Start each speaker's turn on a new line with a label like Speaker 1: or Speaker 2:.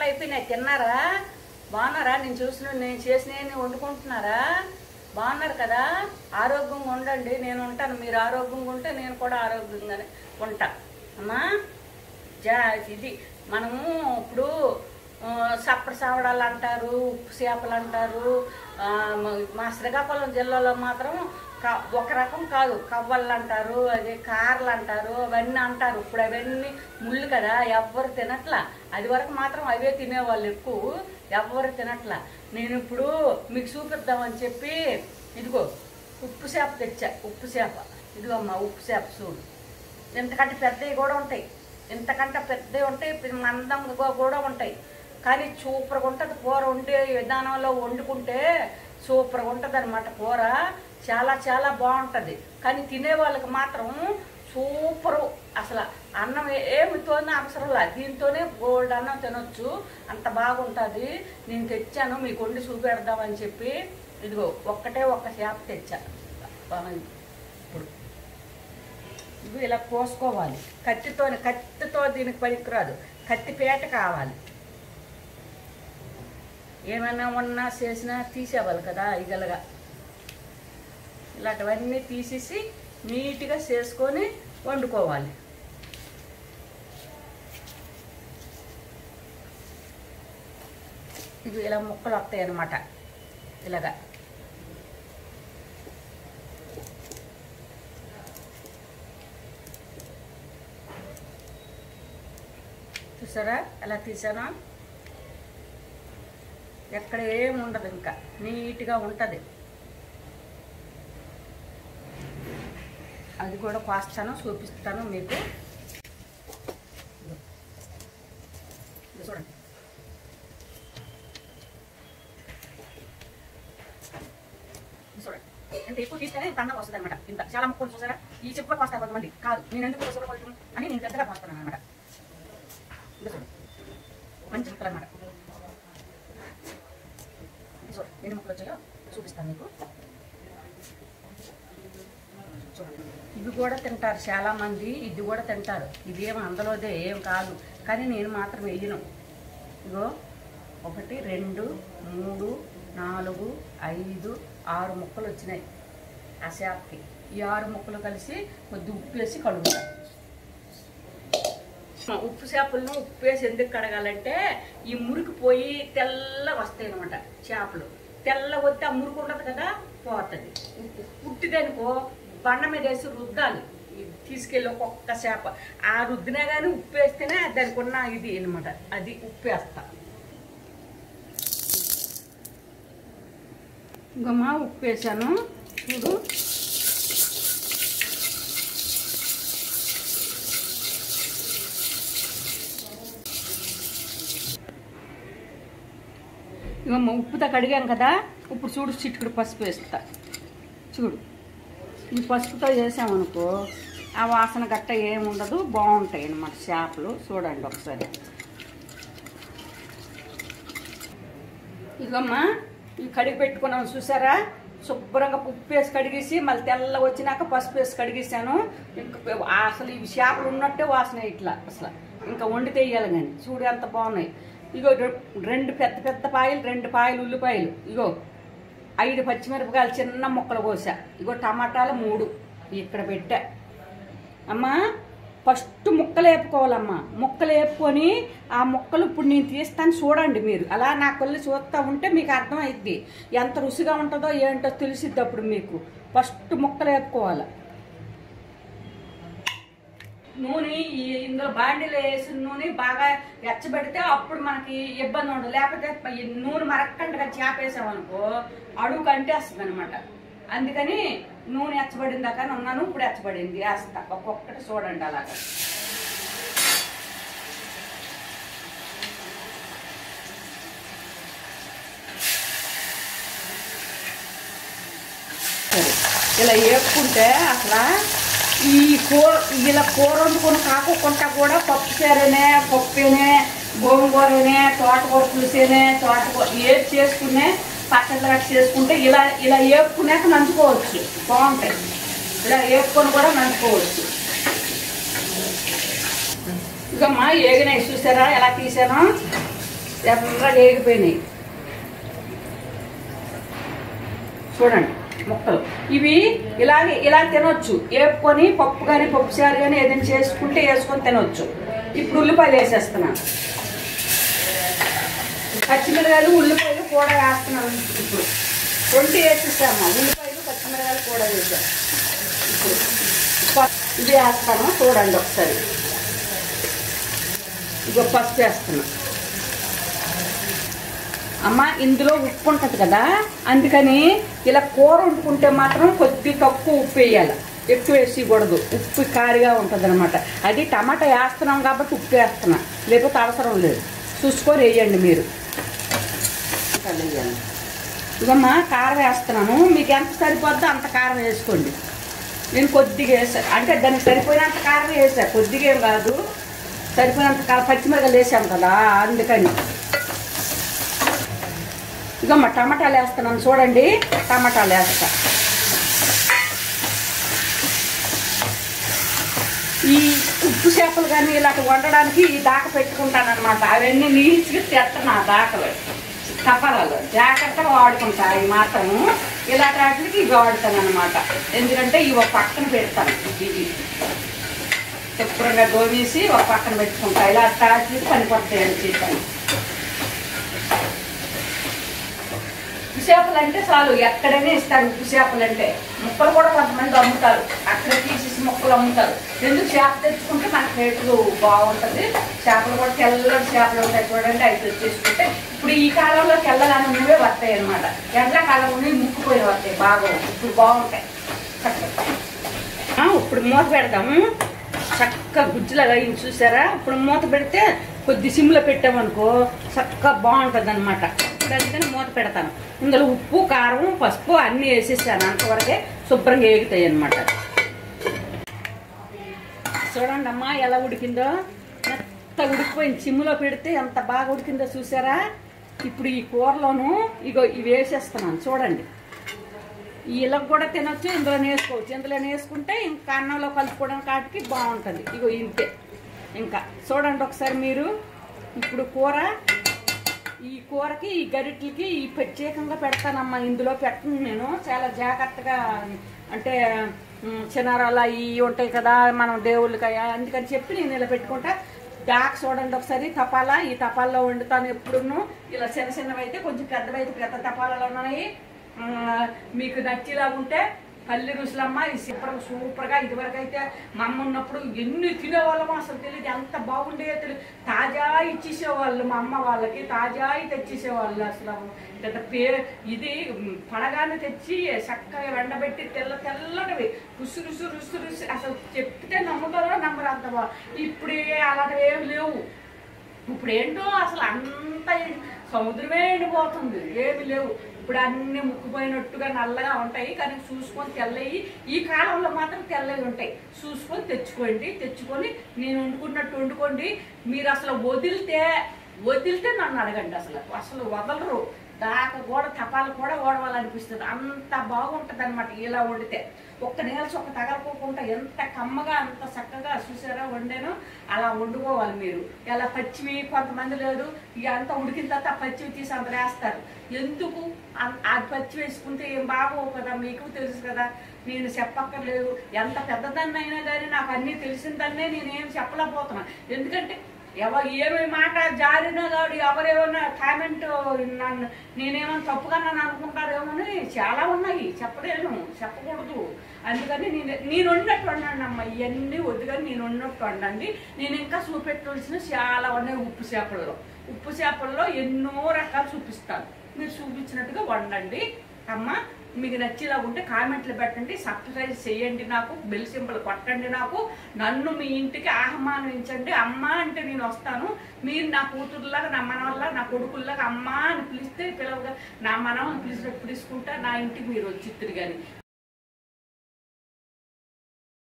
Speaker 1: అయిపోయినాయి తిన్నారా బాగున్నారా నేను చూసిన నేను చేసిన వండుకుంటున్నారా బాగున్నారు కదా ఆరోగ్యంగా ఉండండి నేను ఉంటాను మీరు ఆరోగ్యంగా ఉంటే నేను కూడా ఆరోగ్యంగానే ఉంటా అమ్మా జా ఇది మనము ఇప్పుడు ఆ, సప్పటి సావడాలు అంటారు ఉప్పు చేపలు అంటారు ఆ, మ- మా శ్రీకాకుళం జిల్లాలో మాత్రం క- ఒక రకం కాదు కవ్వళ్ళు అంటారు అదే కార్లు అంటారు అవన్నీ అంటారు ఇప్పుడు అవన్నీ ముళ్ళు కదా ఎవ్వరు తినట్లా అది వరకు మాత్రం అవే తినేవాళ్ళు ఎక్కువ ఎవ్వరు తినట్లా నేను ఇప్పుడు మీకు చూపిద్దామని చెప్పి ఇదిగో ఉప్పు చేప తెచ్చా ఉప్పు చేప ఇదిగో అమ్మా ఉప్పు చేప చూడు ఇంతకంటే పెద్దవి కూడా ఉంటాయి ఇంతకంటే పెద్దవి ఉంటాయి ఇప్పుడు మందంగా కూడా ఉంటాయి కానీ సూపర్గా ఉంటుంది కూర వండే విధానంలో వండుకుంటే సూపర్గా ఉంటుంది అనమాట కూర చాలా చాలా బాగుంటుంది కానీ తినే వాళ్ళకి మాత్రం సూపరు అసలు అన్నం ఏమితోనే అవసరం లేదు దీంతోనే గోల్డ్ అన్నం తినొచ్చు అంత బాగుంటుంది నేను తెచ్చాను మీకు వండి చూపెడదామని చెప్పి ఇదిగో ఒక్కటే ఒక్క చేప తెచ్చా ఇప్పుడు ఇవి ఇలా కోసుకోవాలి కత్తితో కత్తితో దీనికి పనికిరాదు కత్తి పేట కావాలి ఏమైనా ఉన్నా చేసినా తీసేవాలి కదా ఇగలగా ఇలాంటివన్నీ తీసేసి నీట్గా చేసుకొని వండుకోవాలి ఇవి ఇలా ముక్కలు వస్తాయి అన్నమాట ఇలాగా చూసారా ఎలా తీసానో ఎక్కడ ఏం ఉండదు ఇంకా నీట్గా ఉంటుంది అది కూడా కోస్తాను చూపిస్తాను మీకు ఇది చూడండి ఇది చూడండి ఇంత ఎక్కువ తీస్తేనే ఇంత అన్నం వస్తుంది అనమాట ఇంత చాలా ముక్కలు చూసారా ఈ చెప్పులు కోస్తారు కొంతమంది కాదు నేను ఎందుకు చూడకూడదు అని నేను పెద్దగా కోస్తాను అనమాట ఇది చూడండి మంచి ముక్కలు అనమాట చూడండి ఎన్ని ముక్కలు వచ్చాయో చూపిస్తాను మీకు చూడండి ఇవి కూడా తింటారు చాలా మంది ఇది కూడా తింటారు ఇది ఏం అందులోదే ఏం కాదు కానీ నేను మాత్రం వేయను ఇగో ఒకటి రెండు మూడు నాలుగు ఐదు ఆరు ముక్కలు వచ్చినాయి ఆ చేపకి ఈ ఆరు ముక్కలు కలిసి కొద్ది ఉప్పు వేసి కడుగుతా ఉప్పు చేపలను ఉప్పు వేసి ఎందుకు కడగాలంటే ఈ మురికి పోయి తెల్లగా వస్తాయి అనమాట చేపలు తెల్ల వస్తే ఆ మురికి ఉండదు కదా పోతుంది పుట్టిదనుకో బండ మీద వేసి రుద్దాలి ఇది తీసుకెళ్ళి ఒక్కొక్క చేప ఆ రుద్దినా కానీ ఉప్పు వేస్తేనే దానికి ఉన్న ఇది అనమాట అది ఉప్పు వేస్తా ఇంకమ్మా ఉప్పు వేసాను చూడు ఇవమ్మ ఉప్పుతో కడిగాం కదా ఇప్పుడు చూడు చిట్టుకుడు పసుపు వేస్తా చూడు ఈ పసుపుతో చేసామనుకో ఆ వాసన గట్ట ఏముండదు బాగుంటాయి అన్నమాట చేపలు చూడండి ఒకసారి ఇగమ్మా ఈ కడిగి పెట్టుకున్నాం చూసారా శుభ్రంగా ఉప్పు వేసి కడిగేసి మళ్ళీ తెల్ల వచ్చినాక పసుపు వేసి కడిగేసాను ఇంకా అసలు ఇవి చేపలు ఉన్నట్టే వాసన ఇట్లా అసలు ఇంకా వండితే వేయాలి కానీ చూడు ఎంత బాగున్నాయి ఇగో రె- రెండు పెద్ద పెద్ద పాయలు రెండు పాయలు ఉల్లిపాయలు ఇగో ఐదు పచ్చిమిరపకాయలు చిన్న ముక్కలు కోసా ఇగో టమాటాలు మూడు ఇక్కడ పెట్టా అమ్మా ఫస్ట్ ముక్కలు వేపుకోవాలమ్మా ముక్కలు వేపుకొని ఆ ముక్కలు ఇప్పుడు నేను తీస్తాను చూడండి మీరు అలా నా కళ్ళు చూస్తూ ఉంటే మీకు అర్థమైద్ది ఎంత రుచిగా ఉంటుందో ఏంటో తెలిసిద్ది అప్పుడు మీకు ఫస్ట్ ముక్కలు వేపుకోవాలి నూనె ఈ ఇందులో బాండీలో వేసిన నూనె బాగా ఎచ్చబెడితే అప్పుడు మనకి ఇబ్బంది ఉండదు లేకపోతే ఈ నూనె మరక్కంటగా చేప వేసామనుకో అడుగు కంటేస్తుంది అనమాట అందుకని నూనె ఎచ్చబడిన దాకా ఉన్నాను ఇప్పుడు ఎచ్చబడింది వేస్తా ఒక్కొక్కటి చూడండి అలాగా సరే ఇలా వేపుకుంటే అసలు ఈ కూర ఇలా కూర వండుకొని కాకుండా కూడా పప్పు చారనే పప్పునే గోంగూరనే తోటకూర పులిసేనే తోటకూర ఏది చేసుకునే పచ్చళ్ళు కట్టి చేసుకుంటే ఇలా ఇలా వేపుకున్నాక నంచుకోవచ్చు బాగుంటాయి ఇలా వేపుకొని కూడా నంచుకోవచ్చు ఇకమ్మా ఏగినాయి చూసారా ఎలా తీసానో ఎర్రగా వేగిపోయినాయి చూడండి ముక్కలు ఇవి ఇలాగే ఇలా తినొచ్చు వేపుకొని పప్పు కానీ పప్పు చారు కానీ ఏదైనా చేసుకుంటే వేసుకొని తినొచ్చు ఇప్పుడు ఉల్లిపాయలు వేసేస్తున్నాను పచ్చిమిరకాయలు ఉల్లిపాయలు కూడా వేస్తున్నాను ఇప్పుడు రెండు వేసేసాము ఉల్లిపాయలు పచ్చిమిరకాయలు కూడా వేసాం ఇప్పుడు ప- ఇది వేస్తాను చూడండి ఒకసారి ఇగో పసుపు వేస్తున్నాం అమ్మ ఇందులో ఉప్పు ఉంటుంది కదా అందుకని ఇలా కూర వండుకుంటే మాత్రం కొద్ది తక్కువ ఉప్పు వేయాలి ఎక్కువ వేసేయకూడదు ఉప్పు కారిగా ఉంటుంది అనమాట అది టమాటా వేస్తున్నాం కాబట్టి ఉప్పు వేస్తున్నా లేకపోతే అవసరం లేదు చూసుకొని వేయండి మీరు ఇంకా వేయండి ఇదమ్మా కారం వేస్తున్నాను మీకు ఎంత సరిపోద్దో అంత కారం వేసుకోండి నేను కొద్దిగా వేసా అంటే దానికి సరిపోయినంత కారం వేసా కొద్దిగా ఏం కాదు సరిపోయినంత కారం పచ్చిమిరకాయలు వేసాం కదా అందుకని ఇగమ్మ టమాటాలు వేస్తున్నాను చూడండి టమాటాలు వేస్తా ఈ ఉప్పు చేపలు కానీ ఇలాంటి వండడానికి ఈ దాక పెట్టుకుంటాను అనమాట అవన్నీ నీట్గా తెస్తాను ఆ దాకలు కపాలలో జాగ్రత్తగా వాడుకుంటా ఈ మాత్రము ఇలాంటి వాటికి ఇవి వాడతాను అనమాట ఎందుకంటే ఇవి ఒక పక్కన పెడతాను ఇవి శుభ్రంగా దోమేసి ఒక పక్కన పెట్టుకుంటా ఇలా వాటికి పనికొస్తాయి అని చెప్పాను ఉప్పు చేపలు అంటే చాలు ఎక్కడైనా ఇస్తారు ఉప్పు చేపలు అంటే ముక్కలు కూడా కొంతమంది అమ్ముతారు అక్కడ తీసేసి ముక్కలు అమ్ముతారు ఎందుకు చేప తెచ్చుకుంటే మనకి రేటు బాగుంటుంది చేపలు కూడా తెల్లటి చేపలు ఉంటాయి చూడండి అవి తెచ్చేసుకుంటే ఇప్పుడు ఈ కాలంలో తెల్లగానే ఉన్నవే వస్తాయి అనమాట ఎండాకాలం ఉన్నవి ముక్కుపోయి వస్తాయి బాగా ఇప్పుడు బాగుంటాయి చక్కగా ఆ, ఇప్పుడు మూత పెడదాము చక్కగా గుజ్జులాగా అయింది చూసారా ఇప్పుడు మూత పెడితే కొద్ది సిమ్లో పెట్టామనుకో చక్కగా బాగుంటుంది అనమాట ఇప్పుడు అందుకని మూత పెడతాను ఇందులో ఉప్పు కారం పసుపు అన్నీ వేసేసాను అంతవరకే శుభ్రంగా ఏగుతాయి అనమాట చూడండి అమ్మా ఎలా ఉడికిందో ఎంత ఉడికిపోయింది సిమ్లో పెడితే ఎంత బాగా ఉడికిందో చూసారా ఇప్పుడు ఈ కూరలోను ఇగో ఇవి వేసేస్తున్నాను చూడండి ఇలా కూడా తినొచ్చు ఇందులో వేసుకోవచ్చు ఇందులో వేసుకుంటే ఇంకా అన్నంలో కలుపుకోవడం కాటికి బాగుంటుంది ఇగో ఇంతే ఇంకా చూడండి ఒకసారి మీరు ఇప్పుడు కూర ఈ కూరకి ఈ గరిటెలకి ఈ ప్రత్యేకంగా పెడతానమ్మా ఇందులో పెట్టను నేను చాలా జాగ్రత్తగా అంటే ఉమ్, చిన్నారాలు అవి ఉంటాయి కదా మనం దేవుళ్ళకి అయ్యా అందుకని చెప్పి నేను ఇలా పెట్టుకుంటా దాకా చూడండి ఒకసారి తపాలా ఈ తపాల్లో వండుతాను ఎప్పుడును ఇలా చిన్న చిన్నవి అయితే కొంచెం పెద్దవైతే పెద్ద తపాలలో ఉన్నాయి ఆ, మీకు నచ్చేలాగా ఉంటే పల్లి రుసులమ్మ ఈ సూపర్ సూపర్గా ఇదివరకు అయితే మా అమ్మ ఉన్నప్పుడు ఎన్ని తినేవాళ్ళమో అసలు తెలియదు ఎంత బాగుండేదో తెలియదు తాజా ఇచ్చేసేవాళ్ళు మా అమ్మ వాళ్ళకి తాజా తెచ్చేసేవాళ్ళు అసలు పెద్ద పే ఇది ఉమ్, పడగానే తెచ్చి చక్కగా వెండబెట్టి తెల్ల తెల్లటివి రుసు రుసు రుసు రుసు అసలు చెప్తే నమ్ముతారో నమ్మరు అంత బా ఇప్పుడు అలాంటివి ఏమి లేవు ఇప్పుడు ఏంటో అసలు అంత సముద్రమే ఎండిపోతుంది ఏమి లేవు ఇప్పుడు అన్ని ముక్కుపోయినట్టుగా నల్లగా ఉంటాయి కానీ చూసుకొని తెల్లయి ఈ కాలంలో మాత్రం తెల్లవి ఉంటాయి చూసుకొని తెచ్చుకోండి తెచ్చుకొని నేను వండుకున్నట్టు వండుకోండి మీరు అసలు వదిలితే వదిలితే నన్ను అడగండి అసలు అసలు వదలరు దాకా కూడా తపాలు కూడా ఓడవాలనిపిస్తుంది అంత బాగుంటుంది అనమాట ఇలా వండితే ఒక్క నీళ్ళసి ఒక తగలకోకుండా ఎంత కమ్మగా అంత చక్కగా చూసారా వండాను అలా వండుకోవాలి మీరు ఇలా పచ్చివి కొంతమంది లేదు ఇక అంతా ఉడికిన తర్వాత ఆ పచ్చివి తీసి అంత వేస్తారు ఎందుకు అం- ఆ పచ్చి వేసుకుంటే ఏం బాగోవు కదా మీకు తెలుసు కదా నేను చెప్పక్కర్లేదు ఎంత పెద్దదాన్ని అయినా కానీ నాకు అన్నీ తెలిసిందన్నే నేనేం చెప్పలేకపోతున్నా ఎందుకంటే ఎవరు ఏమి మాట జారినా కాదు ఎవరేమన్నా కామెంట్ నన్ను నేనేమన్నా తప్పుగా నన్ను అనుకుంటారేమోని చాలా ఉన్నాయి చెప్పలేను చెప్పకూడదు అందుకని నేను నేను ఉన్నట్టు వండండి అమ్మ ఇవన్నీ వద్దు కానీ నేను ఉన్నట్టు వండండి నేను ఇంకా చూపెట్టవలసిన చాలా ఉన్నాయి ఉప్పు చేపలలో ఉప్పు చేపల్లో ఎన్నో రకాలు చూపిస్తాను మీరు చూపించినట్టుగా వండండి అమ్మ మీకు నచ్చేలా ఉంటే కామెంట్లు పెట్టండి సబ్స్క్రైబ్ చేయండి నాకు బెల్ సింబల్ కొట్టండి నాకు నన్ను మీ ఇంటికి ఆహ్వానించండి అమ్మ అంటే నేను వస్తాను మీరు నా కూతురులాగా నా మనవల్లా నా కొడుకుల్లాగా అమ్మ అని పిలిస్తే పిలవగా నా మనవని పిలిచినట్టు పిలుచుకుంటా నా ఇంటికి మీరు వచ్చి కానీ